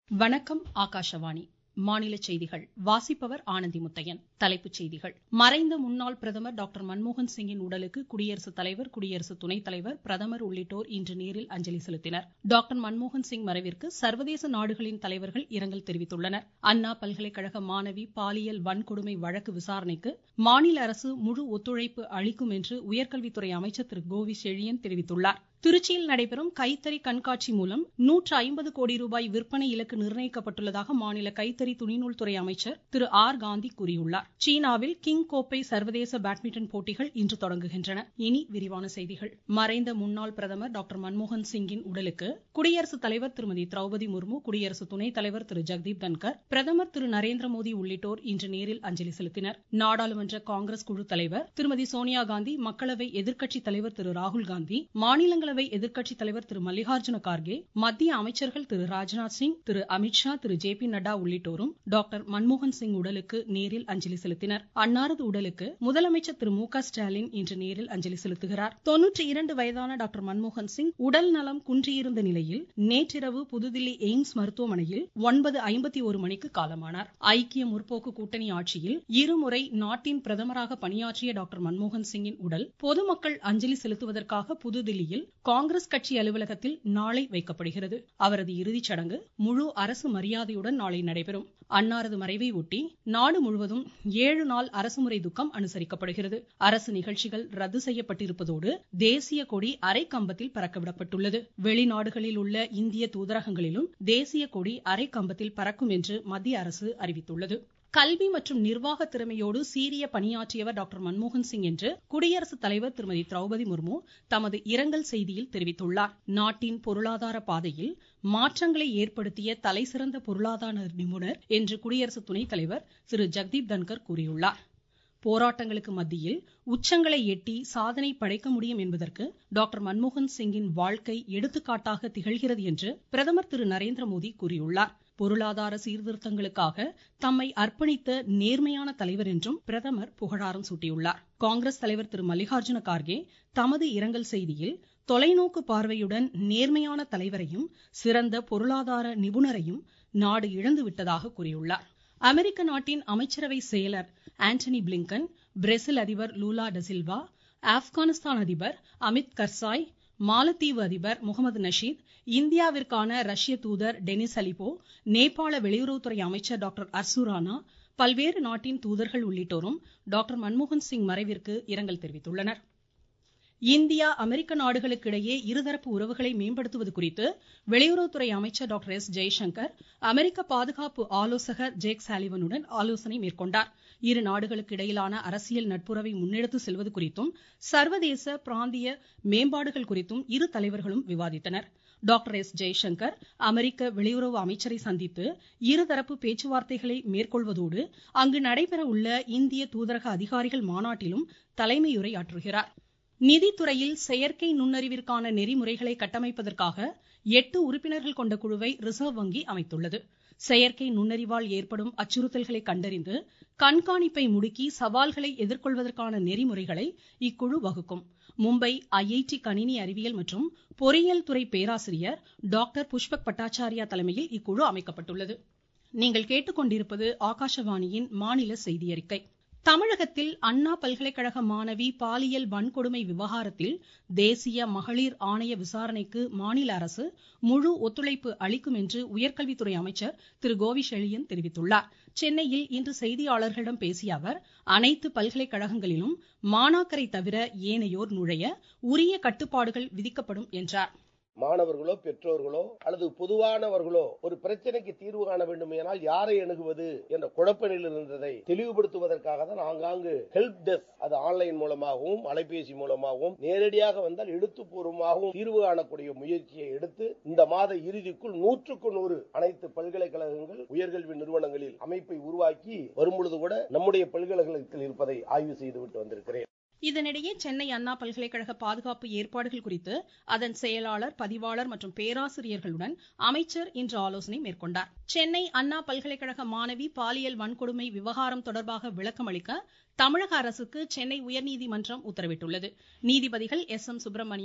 வணக்கம் ஆகாஷவாணி மாநிலச் செய்திகள் வாசிப்பவர் ஆனந்தி முத்தையன் தலைப்புச் செய்திகள் மறைந்த முன்னாள் பிரதமர் டாக்டர் மன்மோகன் சிங்கின் உடலுக்கு குடியரசுத் தலைவர் குடியரசு துணைத் தலைவர் பிரதமர் உள்ளிட்டோர் இன்று நேரில் அஞ்சலி செலுத்தினர் டாக்டர் மன்மோகன் சிங் மறைவிற்கு சர்வதேச நாடுகளின் தலைவர்கள் இரங்கல் தெரிவித்துள்ளனர் அண்ணா பல்கலைக்கழக மாணவி பாலியல் வன்கொடுமை வழக்கு விசாரணைக்கு மாநில அரசு முழு ஒத்துழைப்பு அளிக்கும் என்று உயர்கல்வித்துறை அமைச்சர் திரு கோவி செழியன் தெரிவித்துள்ளார் திருச்சியில் நடைபெறும் கைத்தறி கண்காட்சி மூலம் நூற்று ஐம்பது கோடி ரூபாய் விற்பனை இலக்கு நிர்ணயிக்கப்பட்டுள்ளதாக மாநில கைத்தறி துணிநூல் துறை அமைச்சர் திரு ஆர் காந்தி கூறியுள்ளார் சீனாவில் கிங் கோப்பை சர்வதேச பேட்மிண்டன் போட்டிகள் இன்று தொடங்குகின்றன இனி விரிவான செய்திகள் மறைந்த முன்னாள் பிரதமர் டாக்டர் மன்மோகன் சிங்கின் உடலுக்கு குடியரசுத் தலைவர் திருமதி திரௌபதி முர்மு குடியரசு துணைத் தலைவர் திரு ஜெகதீப் தன்கர் பிரதமர் திரு நரேந்திர மோடி உள்ளிட்டோர் இன்று நேரில் அஞ்சலி செலுத்தினர் நாடாளுமன்ற காங்கிரஸ் குழு தலைவர் திருமதி சோனியா காந்தி மக்களவை எதிர்க்கட்சித் தலைவர் திரு ராகுல் காந்தி மாநிலங்களவை எதிர்க்கட்சித் தலைவர் திரு மல்லிகார்ஜுன கார்கே மத்திய அமைச்சர்கள் திரு ராஜ்நாத் சிங் திரு அமித்ஷா திரு ஜே பி நட்டா உள்ளிட்டோரும் டாக்டர் மன்மோகன் சிங் உடலுக்கு நேரில் அஞ்சலி செலுத்தினர் அன்னாரது உடலுக்கு முதலமைச்சர் திரு மு க ஸ்டாலின் இன்று நேரில் அஞ்சலி செலுத்துகிறார் தொன்னூற்றி இரண்டு வயதான டாக்டர் மன்மோகன் சிங் உடல் நலம் குன்றியிருந்த நிலையில் நேற்றிரவு புதுதில்லி எய்ம்ஸ் மருத்துவமனையில் ஒன்பது ஐம்பத்தி ஒரு மணிக்கு காலமானார் ஐக்கிய முற்போக்கு கூட்டணி ஆட்சியில் இருமுறை நாட்டின் பிரதமராக பணியாற்றிய டாக்டர் மன்மோகன் சிங்கின் உடல் பொதுமக்கள் அஞ்சலி செலுத்துவதற்காக புதுதில்லியில் காங்கிரஸ் கட்சி அலுவலகத்தில் நாளை வைக்கப்படுகிறது அவரது இறுதிச் சடங்கு முழு அரசு மரியாதையுடன் நாளை நடைபெறும் அன்னாரது மறைவை ஒட்டி நாடு முழுவதும் ஏழு நாள் அரசுமுறை துக்கம் அனுசரிக்கப்படுகிறது அரசு நிகழ்ச்சிகள் ரத்து செய்யப்பட்டிருப்பதோடு தேசிய கொடி அரை கம்பத்தில் பறக்கவிடப்பட்டுள்ளது வெளிநாடுகளில் உள்ள இந்திய தூதரகங்களிலும் தேசிய கொடி அரை கம்பத்தில் பறக்கும் என்று மத்திய அரசு அறிவித்துள்ளது கல்வி மற்றும் நிர்வாக திறமையோடு சீரிய பணியாற்றியவர் டாக்டர் மன்மோகன் சிங் என்று குடியரசுத் தலைவர் திருமதி திரௌபதி முர்மு தமது இரங்கல் செய்தியில் தெரிவித்துள்ளார் நாட்டின் பொருளாதார பாதையில் மாற்றங்களை ஏற்படுத்திய தலைசிறந்த பொருளாதார நிபுணர் என்று குடியரசு துணைத் தலைவர் திரு ஜெகதீப் தன்கர் கூறியுள்ளார் போராட்டங்களுக்கு மத்தியில் உச்சங்களை எட்டி சாதனை படைக்க முடியும் என்பதற்கு டாக்டர் மன்மோகன் சிங்கின் வாழ்க்கை எடுத்துக்காட்டாக திகழ்கிறது என்று பிரதமர் திரு நரேந்திர மோடி கூறியுள்ளார் பொருளாதார சீர்திருத்தங்களுக்காக தம்மை அர்ப்பணித்த நேர்மையான தலைவர் என்றும் பிரதமர் புகழாரம் சூட்டியுள்ளார் காங்கிரஸ் தலைவர் திரு மல்லிகார்ஜுன கார்கே தமது இரங்கல் செய்தியில் தொலைநோக்கு பார்வையுடன் நேர்மையான தலைவரையும் சிறந்த பொருளாதார நிபுணரையும் நாடு இழந்துவிட்டதாக கூறியுள்ளார் அமெரிக்க நாட்டின் அமைச்சரவை செயலர் ஆண்டனி பிளிங்கன் பிரேசில் அதிபர் லூலா டசில்வா ஆப்கானிஸ்தான் அதிபர் அமித் கர்சாய் மாலத்தீவு அதிபர் முகமது நஷீத் இந்தியாவிற்கான ரஷ்ய தூதர் டெனிஸ் அலிபோ நேபாள வெளியுறவுத்துறை அமைச்சர் டாக்டர் அர்சுரானா பல்வேறு நாட்டின் தூதர்கள் உள்ளிட்டோரும் டாக்டர் மன்மோகன் சிங் மறைவிற்கு இரங்கல் தெரிவித்துள்ளனர் இந்தியா அமெரிக்க நாடுகளுக்கு இடையே இருதரப்பு உறவுகளை மேம்படுத்துவது குறித்து வெளியுறவுத்துறை அமைச்சர் டாக்டர் எஸ் ஜெய்சங்கர் அமெரிக்க பாதுகாப்பு ஆலோசகர் ஜேக் சாலிவனுடன் ஆலோசனை மேற்கொண்டார் இரு நாடுகளுக்கு இடையிலான அரசியல் நட்புறவை முன்னெடுத்து செல்வது குறித்தும் சர்வதேச பிராந்திய மேம்பாடுகள் குறித்தும் இரு தலைவர்களும் விவாதித்தனர் டாக்டர் எஸ் ஜெய்சங்கர் அமெரிக்க வெளியுறவு அமைச்சரை சந்தித்து இருதரப்பு பேச்சுவார்த்தைகளை மேற்கொள்வதோடு அங்கு நடைபெற உள்ள இந்திய தூதரக அதிகாரிகள் மாநாட்டிலும் தலைமையுரையாற்றுகிறார் நிதித்துறையில் செயற்கை நுண்ணறிவிற்கான நெறிமுறைகளை கட்டமைப்பதற்காக எட்டு உறுப்பினர்கள் கொண்ட குழுவை ரிசர்வ் வங்கி அமைத்துள்ளது செயற்கை நுண்ணறிவால் ஏற்படும் அச்சுறுத்தல்களை கண்டறிந்து கண்காணிப்பை முடுக்கி சவால்களை எதிர்கொள்வதற்கான நெறிமுறைகளை இக்குழு வகுக்கும் மும்பை ஐஐடி கணினி அறிவியல் மற்றும் பொறியியல் துறை பேராசிரியர் டாக்டர் புஷ்பக் பட்டாச்சாரியா தலைமையில் இக்குழு அமைக்கப்பட்டுள்ளது நீங்கள் கேட்டுக்கொண்டிருப்பது ஆகாஷவாணியின் மாநில செய்தி அறிக்கை தமிழகத்தில் அண்ணா பல்கலைக்கழக மாணவி பாலியல் வன்கொடுமை விவகாரத்தில் தேசிய மகளிர் ஆணைய விசாரணைக்கு மாநில அரசு முழு ஒத்துழைப்பு அளிக்கும் என்று உயர்கல்வித்துறை அமைச்சர் திரு கோவி செழியன் தெரிவித்துள்ளார் சென்னையில் இன்று செய்தியாளர்களிடம் பேசிய அவர் அனைத்து பல்கலைக்கழகங்களிலும் மாணாக்கரை தவிர ஏனையோர் நுழைய உரிய கட்டுப்பாடுகள் விதிக்கப்படும் என்றார் மாணவர்களோ பெற்றோர்களோ அல்லது பொதுவானவர்களோ ஒரு பிரச்சனைக்கு தீர்வு காண வேண்டுமானால் யாரை அணுகுவது என்ற குழப்ப நிலையில் இருந்ததை தெளிவுபடுத்துவதற்காக தான் ஆங்காங்கு ஹெல்ப் டெஸ்க் அது ஆன்லைன் மூலமாகவும் அலைபேசி மூலமாகவும் நேரடியாக வந்தால் எழுத்துப்பூர்வமாகவும் தீர்வு காணக்கூடிய முயற்சியை எடுத்து இந்த மாத இறுதிக்குள் நூற்றுக்கு நூறு அனைத்து பல்கலைக்கழகங்கள் உயர்கல்வி நிறுவனங்களில் அமைப்பை உருவாக்கி வரும்பொழுது கூட நம்முடைய பல்கலைக்கழகத்தில் இருப்பதை ஆய்வு செய்துவிட்டு வந்திருக்கிறேன் இதனிடையே சென்னை அண்ணா பல்கலைக்கழக பாதுகாப்பு ஏற்பாடுகள் குறித்து அதன் செயலாளர் பதிவாளர் மற்றும் பேராசிரியர்களுடன் அமைச்சர் இன்று ஆலோசனை மேற்கொண்டார் சென்னை அண்ணா பல்கலைக்கழக மாணவி பாலியல் வன்கொடுமை விவகாரம் தொடர்பாக விளக்கம் அளிக்க தமிழக அரசுக்கு சென்னை உயர்நீதிமன்றம் உத்தரவிட்டுள்ளது நீதிபதிகள் S M Subramaniam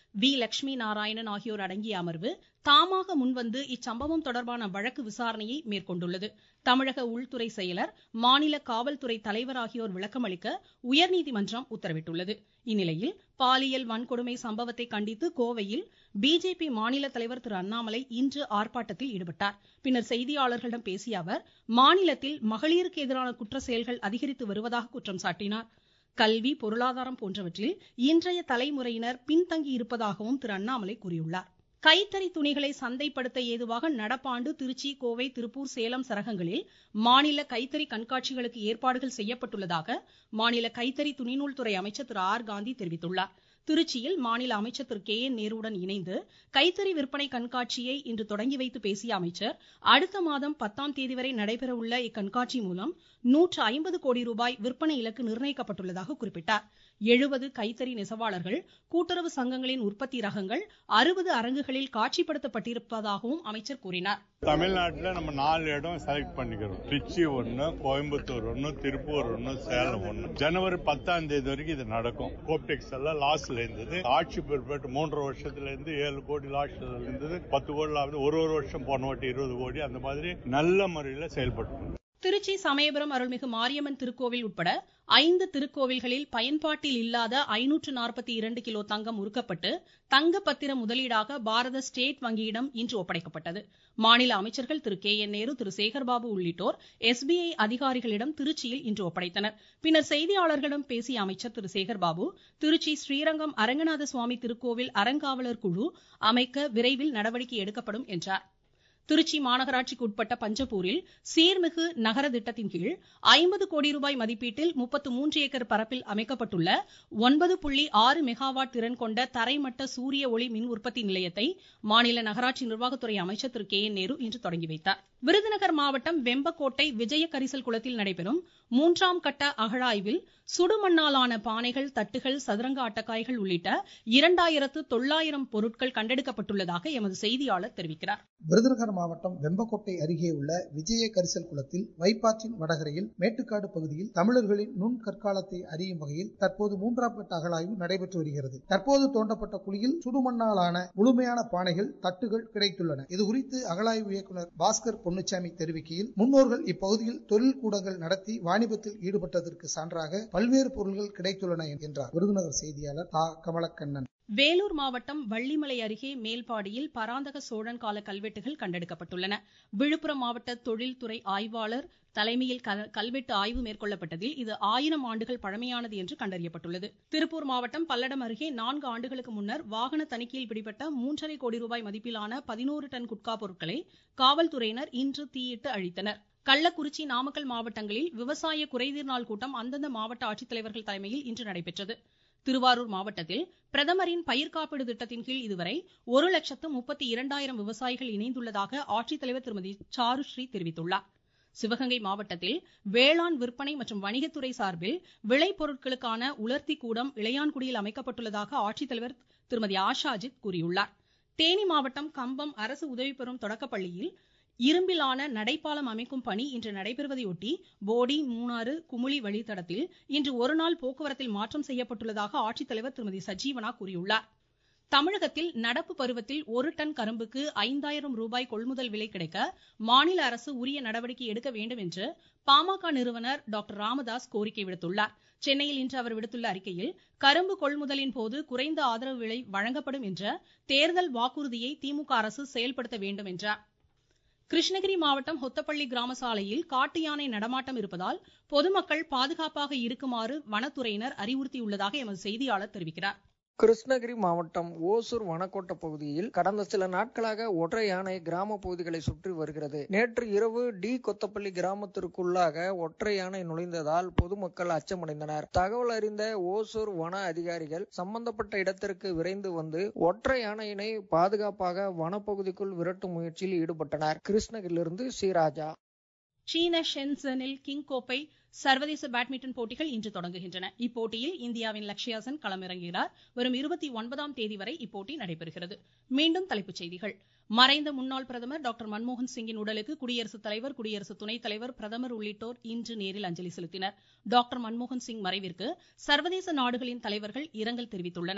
V Lakshmi Narayanan ஆகியோர் அடங்கிய அமர்வு தாமாக முன்வந்து இச்சம்பவம் தொடர்பான வழக்கு விசாரணையை மேற்கொண்டுள்ளது தமிழக உள்துறை செயலர் மாநில காவல்துறை தலைவர் ஆகியோர் விளக்கமளிக்க உயர்நீதிமன்றம் உத்தரவிட்டுள்ளது இந்நிலையில் பாலியல் வன்கொடுமை சம்பவத்தை கண்டித்து கோவையில் பிஜேபி மாநில தலைவர் திரு அண்ணாமலை இன்று ஆர்ப்பாட்டத்தில் ஈடுபட்டார் பின்னர் செய்தியாளர்களிடம் பேசிய அவர் மாநிலத்தில் மகளிருக்கு எதிரான குற்ற செயல்கள் அதிகரித்து வருவதாக குற்றம் சாட்டினார் கல்வி பொருளாதாரம் போன்றவற்றில் இன்றைய தலைமுறையினர் பின்தங்கி இருப்பதாகவும் திரு அண்ணாமலை கூறியுள்ளார் கைத்தறி துணிகளை சந்தைப்படுத்த ஏதுவாக நடப்பாண்டு திருச்சி கோவை திருப்பூர் சேலம் சரகங்களில் மாநில கைத்தறி கண்காட்சிகளுக்கு ஏற்பாடுகள் செய்யப்பட்டுள்ளதாக மாநில கைத்தறி துணிநூல் துறை அமைச்சர் திரு ஆர் காந்தி தெரிவித்துள்ளார் திருச்சியில் மாநில அமைச்சர் திரு கே என் நேருடன் இணைந்து கைத்தறி விற்பனை கண்காட்சியை இன்று தொடங்கி வைத்து பேசிய அமைச்சர் அடுத்த மாதம் பத்தாம் தேதி வரை நடைபெறவுள்ள இக்கண்காட்சி மூலம் நூற்று ஐம்பது கோடி ரூபாய் விற்பனை இலக்கு நிர்ணயிக்கப்பட்டுள்ளதாக குறிப்பிட்டார் எழுபது கைத்தறி நெசவாளர்கள் கூட்டுறவு சங்கங்களின் உற்பத்தி ரகங்கள் அறுபது அரங்குகளில் காட்சிப்படுத்தப்பட்டிருப்பதாகவும் அமைச்சர் கூறினார் தமிழ்நாட்டில் நம்ம நாலு இடம் செலக்ட் பண்ணிக்கிறோம் திருச்சி ஒன்று கோயம்புத்தூர் ஒன்று திருப்பூர் ஒன்று சேலம் ஒன்று ஜனவரி பத்தாம் தேதி வரைக்கும் இது நடக்கும் கோப்டெக்ஸ் எல்லாம் லாஸ்ல இருந்தது ஆட்சி பொறுப்பேற்று மூன்றரை வருஷத்துல இருந்து ஏழு கோடி லாஸ்ல இருந்தது பத்து கோடி ஒரு ஒரு வருஷம் போன வாட்டி இருபது கோடி அந்த மாதிரி நல்ல முறையில் செயல்பட்டு திருச்சி சமயபுரம் அருள்மிகு மாரியம்மன் திருக்கோவில் உட்பட ஐந்து திருக்கோவில்களில் பயன்பாட்டில் இல்லாத ஐநூற்று நாற்பத்தி இரண்டு கிலோ தங்கம் உருக்கப்பட்டு தங்க பத்திர முதலீடாக பாரத ஸ்டேட் வங்கியிடம் இன்று ஒப்படைக்கப்பட்டது மாநில அமைச்சர்கள் திரு கே என் நேரு திரு சேகர்பாபு உள்ளிட்டோர் எஸ்பிஐ அதிகாரிகளிடம் திருச்சியில் இன்று ஒப்படைத்தனர் பின்னர் செய்தியாளர்களிடம் பேசிய அமைச்சர் திரு சேகர்பாபு திருச்சி ஸ்ரீரங்கம் அரங்கநாத சுவாமி திருக்கோவில் அறங்காவலர் குழு அமைக்க விரைவில் நடவடிக்கை எடுக்கப்படும் என்றார் திருச்சி மாநகராட்சிக்கு உட்பட்ட பஞ்சப்பூரில் சீர்மிகு நகர திட்டத்தின் கீழ் ஐம்பது கோடி ரூபாய் மதிப்பீட்டில் முப்பத்து மூன்று ஏக்கர் பரப்பில் அமைக்கப்பட்டுள்ள ஒன்பது புள்ளி ஆறு மெகாவாட் திறன் கொண்ட தரைமட்ட சூரிய ஒளி மின் உற்பத்தி நிலையத்தை மாநில நகராட்சி நிர்வாகத்துறை அமைச்சர் திரு கே என் நேரு இன்று தொடங்கி வைத்தார் விருதுநகர் மாவட்டம் வெம்பக்கோட்டை விஜய கரிசல் குளத்தில் நடைபெறும் மூன்றாம் கட்ட அகழாய்வில் சுடுமண்ணாலான பானைகள் தட்டுகள் சதுரங்க அட்டக்காய்கள் உள்ளிட்ட இரண்டாயிரத்து தொள்ளாயிரம் பொருட்கள் கண்டெடுக்கப்பட்டுள்ளதாக எமது செய்தியாளர் தெரிவிக்கிறார் விருதுநகர் மாவட்டம் வெம்பக்கோட்டை அருகே உள்ள விஜய கரிசல் குளத்தில் வைப்பாற்றின் வடகரையில் மேட்டுக்காடு பகுதியில் தமிழர்களின் நுண் கற்காலத்தை அறியும் வகையில் தற்போது மூன்றாம் கட்ட அகழாய்வு நடைபெற்று வருகிறது தற்போது தோண்டப்பட்ட குழியில் சுடுமண்ணாலான முழுமையான பானைகள் தட்டுகள் கிடைத்துள்ளன இதுகுறித்து அகழாய்வு இயக்குநர் பாஸ்கர் பொன்னுச்சாமி தெரிவிக்கையில் முன்னோர்கள் இப்பகுதியில் தொழில் கூடங்கள் நடத்தி வாணிபத்தில் ஈடுபட்டதற்கு சான்றாக பல்வேறு பொருள்கள் கிடைத்துள்ளன என்றார் விருதுநகர் செய்தியாளர் தா கமலக்கண்ணன் வேலூர் மாவட்டம் வள்ளிமலை அருகே மேல்பாடியில் பராந்தக சோழன் கால கல்வெட்டுகள் கண்டெடுக்கப்பட்டுள்ளன விழுப்புரம் மாவட்ட தொழில்துறை ஆய்வாளர் தலைமையில் கல்வெட்டு ஆய்வு மேற்கொள்ளப்பட்டதில் இது ஆயிரம் ஆண்டுகள் பழமையானது என்று கண்டறியப்பட்டுள்ளது திருப்பூர் மாவட்டம் பல்லடம் அருகே நான்கு ஆண்டுகளுக்கு முன்னர் வாகன தணிக்கையில் பிடிபட்ட மூன்றரை கோடி ரூபாய் மதிப்பிலான பதினோரு டன் குட்கா பொருட்களை காவல்துறையினர் இன்று தீயிட்டு அழித்தனர் கள்ளக்குறிச்சி நாமக்கல் மாவட்டங்களில் விவசாய குறைதீர் நாள் கூட்டம் அந்தந்த மாவட்ட ஆட்சித்தலைவர்கள் தலைமையில் இன்று நடைபெற்றது திருவாரூர் மாவட்டத்தில் பிரதமரின் பயிர் காப்பீடு திட்டத்தின் கீழ் இதுவரை ஒரு லட்சத்து முப்பத்தி இரண்டாயிரம் விவசாயிகள் இணைந்துள்ளதாக ஆட்சித்தலைவர் திருமதி சாருஸ்ரீ தெரிவித்துள்ளார் சிவகங்கை மாவட்டத்தில் வேளாண் விற்பனை மற்றும் வணிகத்துறை சார்பில் விளைபொருட்களுக்கான உலர்த்தி கூடம் இளையான்குடியில் அமைக்கப்பட்டுள்ளதாக ஆட்சித்தலைவர் திருமதி ஆஷாஜித் கூறியுள்ளார் தேனி மாவட்டம் கம்பம் அரசு உதவி பெறும் தொடக்கப்பள்ளியில் இரும்பிலான நடைபாலம் அமைக்கும் பணி இன்று நடைபெறுவதையொட்டி போடி மூணாறு குமுளி வழித்தடத்தில் இன்று ஒருநாள் போக்குவரத்தில் மாற்றம் செய்யப்பட்டுள்ளதாக ஆட்சித்தலைவர் திருமதி சஜீவனா கூறியுள்ளார் தமிழகத்தில் நடப்பு பருவத்தில் ஒரு டன் கரும்புக்கு ஐந்தாயிரம் ரூபாய் கொள்முதல் விலை கிடைக்க மாநில அரசு உரிய நடவடிக்கை எடுக்க வேண்டும் என்று பாமக நிறுவனர் டாக்டர் ராமதாஸ் கோரிக்கை விடுத்துள்ளார் சென்னையில் இன்று அவர் விடுத்துள்ள அறிக்கையில் கரும்பு கொள்முதலின் போது குறைந்த ஆதரவு விலை வழங்கப்படும் என்ற தேர்தல் வாக்குறுதியை திமுக அரசு செயல்படுத்த வேண்டும் என்றார் கிருஷ்ணகிரி மாவட்டம் ஹொத்தப்பள்ளி கிராம சாலையில் காட்டு யானை நடமாட்டம் இருப்பதால் பொதுமக்கள் பாதுகாப்பாக இருக்குமாறு வனத்துறையினர் அறிவுறுத்தியுள்ளதாக எமது செய்தியாளர் தெரிவிக்கிறார் கிருஷ்ணகிரி மாவட்டம் ஓசூர் வனக்கோட்ட பகுதியில் கடந்த சில நாட்களாக ஒற்றை யானை கிராம பகுதிகளை சுற்றி வருகிறது நேற்று இரவு டி கொத்தப்பள்ளி கிராமத்திற்குள்ளாக ஒற்றை யானை நுழைந்ததால் பொதுமக்கள் அச்சமடைந்தனர் தகவல் அறிந்த ஓசூர் வன அதிகாரிகள் சம்பந்தப்பட்ட இடத்திற்கு விரைந்து வந்து ஒற்றை யானையினை பாதுகாப்பாக வனப்பகுதிக்குள் விரட்டும் முயற்சியில் ஈடுபட்டனர் கிருஷ்ணகிரியிலிருந்து சீராஜா சீன ஷென்சனில் கிங் கோப்பை சர்வதேச பேட்மிண்டன் போட்டிகள் இன்று தொடங்குகின்றன இப்போட்டியில் இந்தியாவின் லக்ஷ்யா சென் களமிறங்குகிறார் வரும் இருபத்தி ஒன்பதாம் தேதி வரை இப்போட்டி நடைபெறுகிறது மீண்டும் தலைப்புச் செய்திகள் மறைந்த முன்னாள் பிரதமர் டாக்டர் மன்மோகன் சிங்கின் உடலுக்கு குடியரசுத் தலைவர் குடியரசு துணைத் தலைவர் பிரதமர் உள்ளிட்டோர் இன்று நேரில் அஞ்சலி செலுத்தினர் டாக்டர் மன்மோகன் சிங் மறைவிற்கு சர்வதேச நாடுகளின் தலைவர்கள் இரங்கல் தெரிவித்துள்ளனர்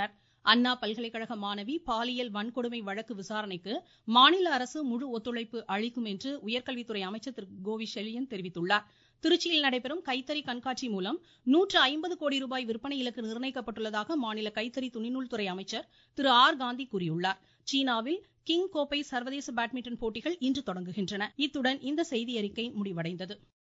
அண்ணா பல்கலைக்கழக மாணவி பாலியல் வன்கொடுமை வழக்கு விசாரணைக்கு மாநில அரசு முழு ஒத்துழைப்பு அளிக்கும் என்று உயர்கல்வித்துறை அமைச்சர் திரு கோவி செழியன் தெரிவித்துள்ளார் திருச்சியில் நடைபெறும் கைத்தறி கண்காட்சி மூலம் நூற்று ஐம்பது கோடி ரூபாய் விற்பனை இலக்கு நிர்ணயிக்கப்பட்டுள்ளதாக மாநில கைத்தறி துணிநூல்துறை அமைச்சர் திரு ஆர் காந்தி கூறியுள்ளார் சீனாவில் கிங் கோப்பை சர்வதேச பேட்மிண்டன் போட்டிகள் இன்று தொடங்குகின்றன இத்துடன் இந்த செய்தியறிக்கை முடிவடைந்தது